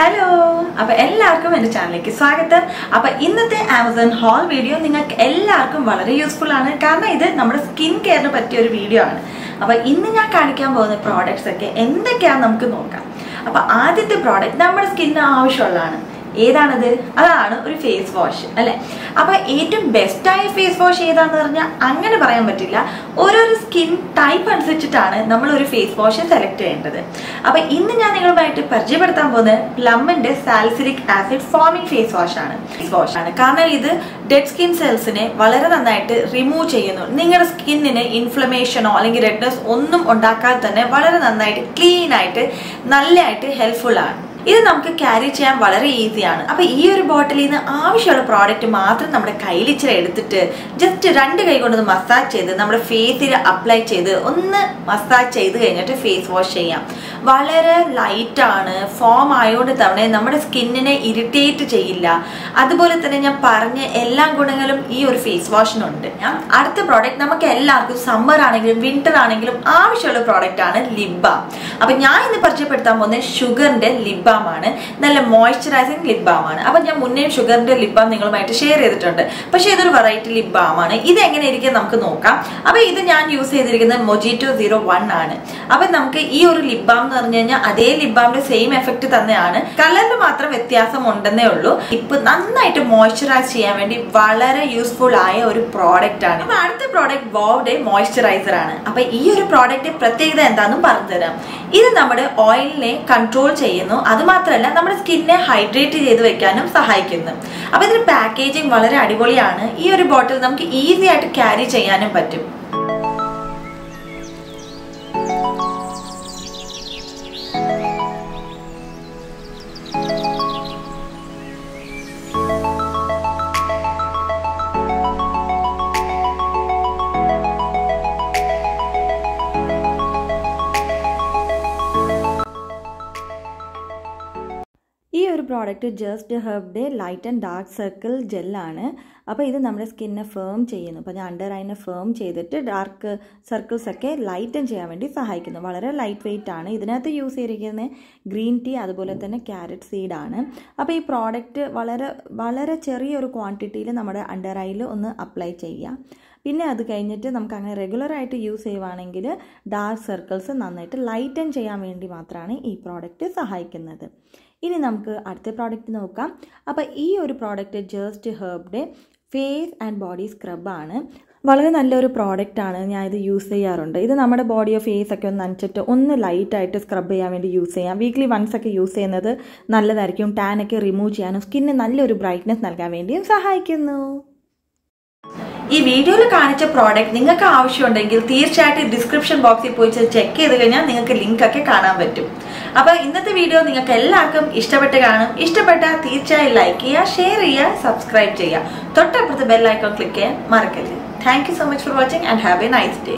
hello അപ്പൊ എല്ലാവർക്കും എന്റെ ചാനലിലേക്ക് സ്വാഗതം അപ്പൊ ഇന്നത്തെ ആമസോൺ ഹോൾ വീഡിയോ നിങ്ങൾക്ക് എല്ലാവർക്കും വളരെ യൂസ്ഫുൾ ആണ് കാരണം ഇത് നമ്മുടെ സ്കിൻ കെയറിന് പറ്റിയ ഒരു വീഡിയോ ആണ് അപ്പൊ ഇന്ന് ഞാൻ കാണിക്കാൻ പോകുന്ന പ്രോഡക്ട്സ് ഒക്കെ എന്തൊക്കെയാന്ന് നമുക്ക് നോക്കാം അപ്പൊ ആദ്യത്തെ പ്രോഡക്റ്റ് നമ്മുടെ സ്കിന്നിന് ആവശ്യമുള്ളതാണ് ഏതാണത് അതാണ് ഒരു ഫേസ് വാഷ് അല്ലെ അപ്പൊ ഏറ്റവും ബെസ്റ്റായ ഫേസ് വാഷ് ഏതാന്ന് പറഞ്ഞാൽ അങ്ങനെ പറയാൻ പറ്റില്ല ഓരോരോ സ്കിൻ ടൈപ്പ് അനുസരിച്ചിട്ടാണ് നമ്മൾ ഒരു ഫേസ് വാഷ് സെലക്ട് ചെയ്യേണ്ടത് അപ്പൊ ഇന്ന് ഞാൻ നിങ്ങളുമായിട്ട് പരിചയപ്പെടുത്താൻ പോകുന്നത് പ്ലമ്മിന്റെ salicylic acid foaming face wash ആണ് ഫേസ് വാഷ് ആണ് കാരണം ഇത് ഡെഡ് സ്കിൻ സെൽസിനെ വളരെ നന്നായിട്ട് റിമൂവ് ചെയ്യുന്നു നിങ്ങളുടെ സ്കിന്നിന് ഇൻഫ്ലമേഷനോ അല്ലെങ്കിൽ റെഡ്നെസ് ഒന്നും ഉണ്ടാക്കാതെ തന്നെ വളരെ നന്നായിട്ട് ക്ലീൻ ആയിട്ട് നല്ലതായിട്ട് ഹെൽപ്ഫുൾ ആണ് ഇത് നമുക്ക് ക്യാരി ചെയ്യാൻ വളരെ ഈസിയാണ് അപ്പൊ ഈ ഒരു ബോട്ടിലിൽ നിന്ന് ആവശ്യമുള്ള പ്രോഡക്റ്റ് മാത്രം നമ്മുടെ കയ്യിൽ ഇച്ചിരി എടുത്തിട്ട് ജസ്റ്റ് രണ്ട് കൈ കൊണ്ട് മസാജ് ചെയ്ത് നമ്മുടെ ഫേസിൽ അപ്ലൈ ചെയ്ത് ഒന്ന് മസാജ് ചെയ്ത് കഴിഞ്ഞിട്ട് ഫേസ് വാഷ് ചെയ്യാം വളരെ ലൈറ്റ് ആണ് ഫോം ആയതുകൊണ്ട് തന്നെ നമ്മുടെ സ്കിന്നിനെ ഇറിറ്റേറ്റ് ചെയ്യില്ല അതുപോലെ തന്നെ ഞാൻ പറഞ്ഞ എല്ലാ ഗുണങ്ങളും ഈ ഒരു ഫേസ് വാഷിനുണ്ട് ഞാൻ അടുത്ത പ്രോഡക്റ്റ് നമുക്ക് എല്ലാവർക്കും സമ്മർ ആണെങ്കിലും വിന്റർ ആണെങ്കിലും ആവശ്യമുള്ള പ്രോഡക്റ്റ് ആണ് ലിബ അപ്പൊ ഞാൻ ഇന്ന് പരിചയപ്പെടുത്താൻ പോകുന്നത് ഷുഗറിന്റെ ലിബ ബാം ആണ് നല്ല മോയ്സ്ചറൈസിങ് ലിപ് ബാം ആണ് അപ്പൊ ഞാൻ മുന്നേ ഷുഗറിന്റെ ലിപ് ബാം നിങ്ങളുമായിട്ട് ഷെയർ ചെയ്തിട്ടുണ്ട് പക്ഷെ ഇതൊരു വെറൈറ്റി ലിപ് ബാം ആണ് ഇത് എങ്ങനെ ഇരിക്കും നമുക്ക് നോക്കാം അപ്പൊ ഇത് ഞാൻ യൂസ് ചെയ്തിരിക്കുന്നത് മൊജിറ്റോ സീറോ വൺ ആണ് അപ്പൊ നമുക്ക് ഈ ഒരു ലിപ് ബാം എന്ന് പറഞ്ഞു കഴിഞ്ഞാൽ അതേ ലിപ് ബാമിന്റെ സെയിം എഫക്ട് തന്നെയാണ് കളറിന് മാത്രം വ്യത്യാസം ഉണ്ടെന്നേ ഉള്ളൂ ഇപ്പൊ നന്നായിട്ട് മോയ്സ്ചറൈസ് ചെയ്യാൻ വേണ്ടി വളരെ യൂസ്ഫുൾ ആയ ഒരു പ്രോഡക്റ്റ് ആണ് അപ്പൊ അടുത്ത പ്രോഡക്റ്റ് വോവ്ഡെ മോയ്സ്ചറൈസർ ആണ് അപ്പൊ ഈ ഒരു പ്രോഡക്റ്റ് പ്രത്യേകത എന്താണെന്നും പറഞ്ഞുതരാം ഇത് നമ്മുടെ ഓയിലിനെ കൺട്രോൾ ചെയ്യുന്നു അത് മാത്രമല്ല നമ്മുടെ സ്കിന്നെ ഹൈഡ്രേറ്റ് ചെയ്ത് വെക്കാനും സഹായിക്കുന്നു അപ്പൊ ഇതിന്റെ പാക്കേജിങ് വളരെ അടിപൊളിയാണ് ഈ ഒരു ബോട്ടിൽ നമുക്ക് ഈസി ആയിട്ട് ക്യാരി ചെയ്യാനും പറ്റും ഈ ഒരു product just herbed light and dark circle ജെല്ലാണ് അപ്പോൾ ഇത് നമ്മുടെ സ്കിന്നെ ഫേം ചെയ്യുന്നു അപ്പോൾ ഞാൻ അണ്ടർ ഐനെ ഫേം ചെയ്തിട്ട് ഡാർക്ക് സർക്കിൾസ് ഒക്കെ ലൈറ്റൻ ചെയ്യാൻ വേണ്ടി സഹായിക്കുന്നു വളരെ ലൈറ്റ് വെയിറ്റ് ആണ് ഇതിനകത്ത് യൂസ് ചെയ്തിരിക്കുന്നത് ഗ്രീൻ ടീ അതുപോലെ തന്നെ ക്യാരറ്റ് സീഡാണ് അപ്പോൾ ഈ പ്രോഡക്റ്റ് വളരെ വളരെ ചെറിയൊരു ക്വാണ്ടിറ്റിയിൽ നമ്മുടെ അണ്ടർ ഐയിൽ ഒന്ന് അപ്ലൈ ചെയ്യാം പിന്നെ അത് കഴിഞ്ഞിട്ട് നമുക്ക് അങ്ങനെ റെഗുലറായിട്ട് യൂസ് ചെയ്യുവാണെങ്കിൽ ഡാർക്ക് സർക്കിൾസ് നന്നായിട്ട് ലൈറ്റൻ ചെയ്യാൻ വേണ്ടി മാത്രമാണ് ഈ പ്രോഡക്റ്റ് സഹായിക്കുന്നത് ഇനി നമുക്ക് അടുത്ത പ്രോഡക്റ്റ് നോക്കാം അപ്പോൾ ഈ ഒരു product just herbed face and body സ്ക്രബാണ് വളരെ നല്ലൊരു പ്രോഡക്റ്റ് ആണ് ഞാൻ ഇത് യൂസ് ചെയ്യാറുണ്ട് ഇത് നമ്മുടെ ബോഡിയോ ഫേസ് ഒക്കെ ഒന്ന് നനച്ചിട്ട് ഒന്ന് ലൈറ്റായിട്ട് സ്ക്രബ് ചെയ്യാൻ വേണ്ടി യൂസ് ചെയ്യാം വീക്ക്ലി വൺസ് ഒക്കെ യൂസ് ചെയ്യുന്നത് നല്ലതായിരിക്കും ടാൻ ഒക്കെ റിമൂവ് ചെയ്യാനും സ്കിന്നിന് നല്ലൊരു ബ്രൈറ്റ്നെസ് നൽകാൻ വേണ്ടിയും സഹായിക്കുന്നു ഈ വീഡിയോയിൽ കാണിച്ച പ്രോഡക്റ്റ് നിങ്ങൾക്ക് ആവശ്യമുണ്ടെങ്കിൽ തീർച്ചയായിട്ടും ഡിസ്ക്രിപ്ഷൻ ബോക്സിൽ പോയി ചെക്ക് ചെയ്ത് കഴിഞ്ഞാൽ നിങ്ങൾക്ക് ലിങ്ക് ഒക്കെ കാണാൻ പറ്റും അപ്പോൾ ഇന്നത്തെ വീഡിയോ നിങ്ങൾക്ക് എല്ലാവർക്കും ഇഷ്ടപ്പെട്ട് കാണും ഇഷ്ടപ്പെട്ടാൽ തീർച്ചയായും ലൈക്ക് ചെയ്യുക ഷെയർ ചെയ്യുക സബ്സ്ക്രൈബ് ചെയ്യുക തൊട്ടപ്പുറത്ത് ബെൽ ഐക്കോൺ ക്ലിക്ക് ചെയ്യാൻ മറക്കരുത് thank you so much for watching and have a nice day